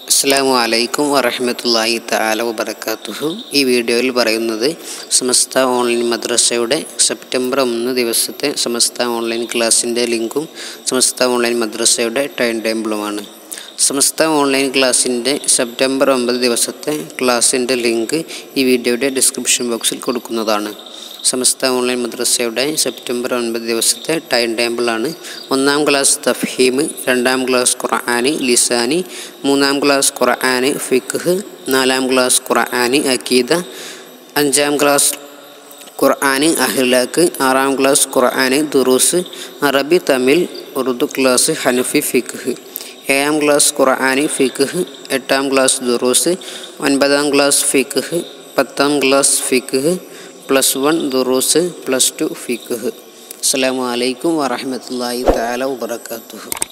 അസ്സാമു അലൈക്കും വറഹമത്തല്ലാഹി തആല വബറകാതുഹു ഈ വീഡിയോയിൽ പറയുന്നത് സമസ്ത ഓൺലൈൻ മദ്രസയുടെ സെപ്റ്റംബർ ഒന്ന് ദിവസത്തെ സമസ്ത ഓൺലൈൻ ക്ലാസ്സിൻ്റെ ലിങ്കും സമസ്ത ഓൺലൈൻ മദ്രസയുടെ ടൈം ടേബിളുമാണ് സമസ്ത ഓൺലൈൻ ക്ലാസ്സിൻ്റെ സെപ്റ്റംബർ ഒമ്പത് ദിവസത്തെ ക്ലാസ്സിൻ്റെ ലിങ്ക് ഈ വീഡിയോയുടെ ഡിസ്ക്രിപ്ഷൻ ബോക്സിൽ കൊടുക്കുന്നതാണ് സമസ്ത ഓൺലൈൻ മദ്രസയുടെ സെപ്റ്റംബർ ഒൻപത് ദിവസത്തെ ടൈം ടേബിളാണ് ഒന്നാം ക്ലാസ് തഫ്ഹീം രണ്ടാം ക്ലാസ് ഖുർആാനി ലിസാനി മൂന്നാം ക്ലാസ് ഖുർആാനി ഫിഖ് നാലാം ക്ലാസ് ഖുർആാനി അക്കീദ അഞ്ചാം ക്ലാസ് ഖുർആാനി അഹ്ലാക്ക് ആറാം ക്ലാസ് ഖുർആാനി ദുറൂസ് അറബി തമിഴ് ഉറുദു ക്ലാസ് ഹനഫി ഫിഖ് ഏഴാം ക്ലാസ് ഖുർആാനി ഫിഖ് എട്ടാം ക്ലാസ് ദുറൂസ് ഒൻപതാം ക്ലാസ് ഫിഖ് പത്താം ക്ലാസ് ഫിഖ് പ്ലസ് വൺ ദുറൂസ് പ്ലസ് ടു ഫിഖ് അസ്സലാമു അലൈക്കും വറഹമത്തല്ലാഹി തആല വബറകാതുഹു